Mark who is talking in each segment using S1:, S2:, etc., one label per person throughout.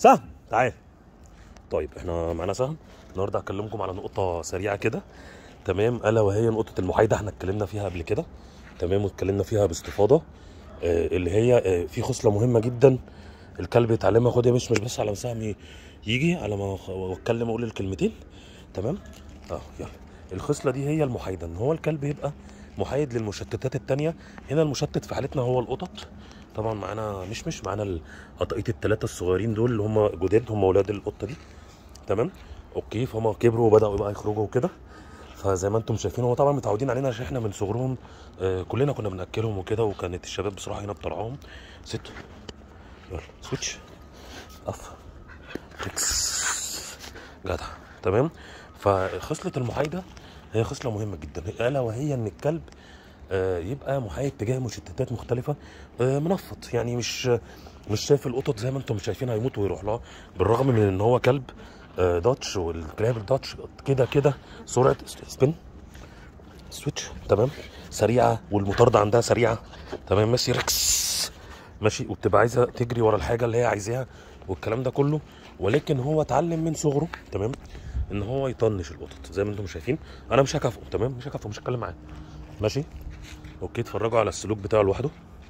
S1: سهم تعال طيب احنا معانا سهم النهارده هكلمكم على نقطه سريعه كده تمام الا وهي نقطه المحايده احنا اتكلمنا فيها قبل كده تمام واتكلمنا فيها باستفاضه آه اللي هي آه في خصله مهمه جدا الكلب يتعلمها خد يا مش مش بس على ما سهم يجي على ما أخ- واتكلم اقول الكلمتين تمام اه يلا الخصله دي هي المحايده ان هو الكلب يبقى محايد للمشتتات التانية هنا المشتت في حالتنا هو القطط طبعا معانا مش مش معانا القطاقيط الثلاثه الصغيرين دول اللي هم جداد هم اولاد القطه دي تمام اوكي فهم كبروا وبداوا بقى يخرجوا وكده فزي ما انتم شايفين هو طبعا متعودين علينا عشان احنا من صغرهم آه كلنا كنا بناكلهم وكده وكانت الشباب بصراحه هنا بترعاهم ست يلا سويتش اف اكس جدع تمام فخصله المحايده هي خصله مهمه جدا الا وهي ان الكلب آه، يبقى محايد تجاه مشتتات مختلفه آه، منفض يعني مش مش شايف القطط زي ما انتم شايفين هيموت ويروح لها بالرغم من ان هو كلب آه، داتش والكلاب الداتش كده كده سرعه سبين سويتش تمام سريعه والمطارده عندها سريعه تمام ماشي ركس ماشي وبتبقى عايزه تجري ورا الحاجه اللي هي عايزاها والكلام ده كله ولكن هو اتعلم من صغره تمام ان هو يطنش القطط زي ما انتم شايفين انا مش هكافئه تمام مش هكافئه مش هتكلم معاه ماشي اوكي اتفرجوا على السلوك بتاعه لوحده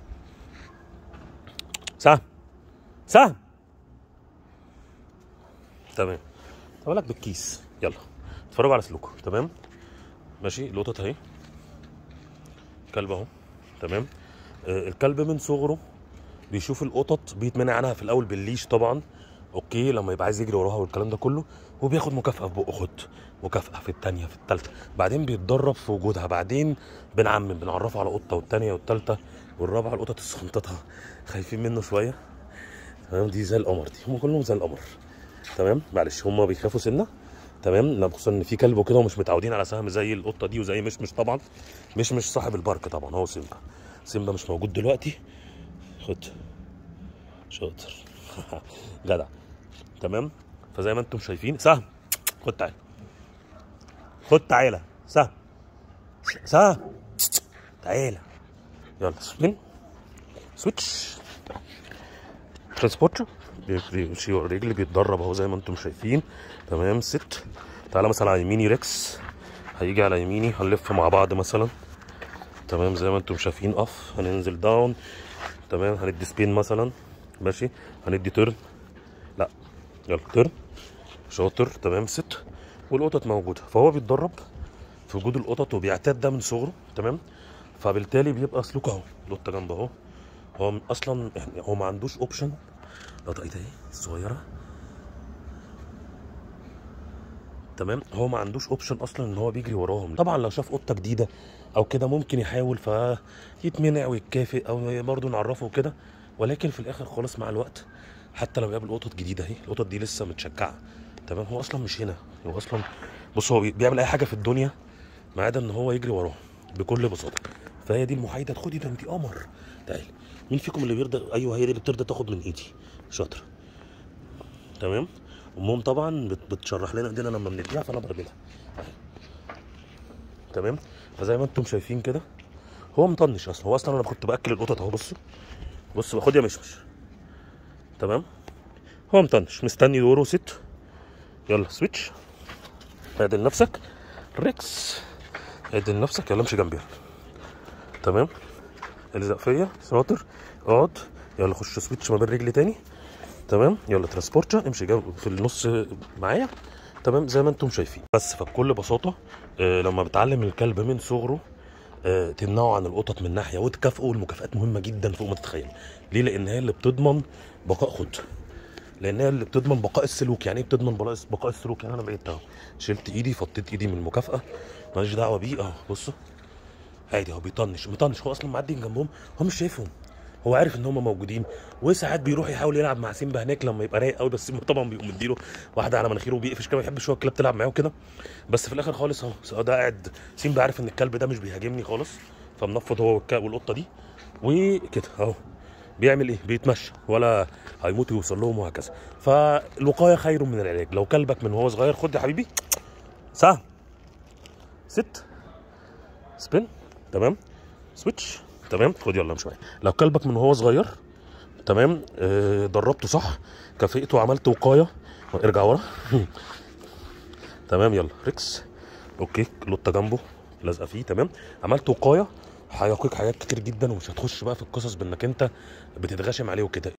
S1: سهم سهم تمام طب لك بالكيس يلا اتفرجوا على سلوكه تمام ماشي القطط اهي كلب اهو تمام آه الكلب من صغره بيشوف القطط بيتمنع عنها في الاول بالليش طبعا اوكي لما يبقى عايز يجري وراها والكلام ده كله وبياخد مكافاه في بقه خد مكافاه في الثانيه في الثالثه بعدين بيتدرب في وجودها بعدين بنعمم بنعرفه على قطه والثانيه والثالثه والرابعه القطط الصنططه خايفين منه شويه تمام دي زي القمر دي هم كلهم زي القمر تمام معلش هم بيخافوا سنه تمام لا خصوصا ان في كلب وكده ومش متعودين على سهم زي القطه دي وزي مش مش طبعا مش مش صاحب البارك طبعا هو سيمبا سيمبا مش موجود دلوقتي خد شاطر جدع تمام فزي ما انتم شايفين سهم خد تعالى خد تعالى سهم سهم تعالى يلا سبين سويتش ترانسبورتر بيمشي ورا رجلي بيتدرب اهو زي ما انتم شايفين تمام ست تعالى مثلا على يميني ريكس هيجي على يميني هنلف مع بعض مثلا تمام زي ما انتم شايفين اف هننزل داون تمام هندي سبين مثلا ماشي هندي ترن لا يلا ترن شاطر تمام ست والقطط موجوده فهو بيتدرب في وجود القطط وبيعتاد ده من صغره تمام فبالتالي بيبقى سلوكه اهو القطه جنبه اهو هو م- اصلا يعني هو ما عندوش اوبشن قطعتها اهي الصغيره تمام هو ما عندوش اوبشن اصلا ان هو بيجري وراهم طبعا لو شاف قطه جديده او كده ممكن يحاول فيتمنع ويتكافئ او برضه نعرفه كده ولكن في الاخر خالص مع الوقت حتى لو يقابل قطط جديده اهي القطط دي لسه متشجعه تمام هو اصلا مش هنا هو اصلا بص هو بي- بيعمل اي حاجه في الدنيا ما عدا ان هو يجري وراهم بكل بساطه فهي دي المحايده خدي ده انت قمر تعالي مين فيكم اللي بيرضى ايوه هي دي اللي بترضى تاخد من ايدي شاطر تمام امهم طبعا بت- بتشرح لنا ايدينا لما بنديها فانا برميلها أهي. تمام فزي ما انتم شايفين كده هو مطنش اصلا هو اصلا انا كنت باكل القطط اهو بصوا بص خد يا مشمش تمام هو مطنش مستني دوره ست يلا سويتش اعدل نفسك ريكس اعدل نفسك يلا امشي جنبي يلا. تمام الزق فيا شاطر اقعد يلا خش سويتش ما بين رجلي تاني تمام يلا ترانسبورتشا امشي جنب في النص معايا تمام زي ما انتم شايفين بس فبكل بساطه آه لما بتعلم الكلب من صغره آه تمنعه عن القطط من ناحيه وتكافئه المكافئات مهمه جدا فوق ما تتخيل ليه لان هي اللي بتضمن بقاء خد لان هي اللي بتضمن بقاء السلوك يعني ايه بتضمن بقاء بقاء السلوك يعني انا بقيت اهو شلت ايدي فطيت ايدي من المكافاه ماليش دعوه بيه اهو بصوا عادي هو بيطنش مطنش هو اصلا معدي من جنبهم هو مش شايفهم هو عارف ان هم موجودين وساعات بيروح يحاول يلعب مع سيمبا هناك لما يبقى رايق قوي بس سيمبا طبعا بيقوم مديله واحده على مناخيره وبيقفش كده ما بيحبش هو الكلاب تلعب معاه وكده بس في الاخر خالص اهو سواء ده قاعد سيمبا عارف ان الكلب ده مش بيهاجمني خالص فمنفض هو والك- والقطه دي وكده اهو بيعمل ايه بيتمشى ولا هيموت ويوصل لهم وهكذا فالوقايه خير من العلاج لو كلبك من وهو صغير خد يا حبيبي سهم ست سبين تمام سويتش تمام خد يلا مش معايا لو كلبك من وهو صغير تمام آه دربته صح كافئته وعملت وقايه ارجع ورا تمام يلا ريكس اوكي لوطه جنبه لازقه فيه تمام عملت وقايه هيقيك حاجات كتير جدا ومش هتخش بقى في القصص بانك انت بتتغاشم عليه وكده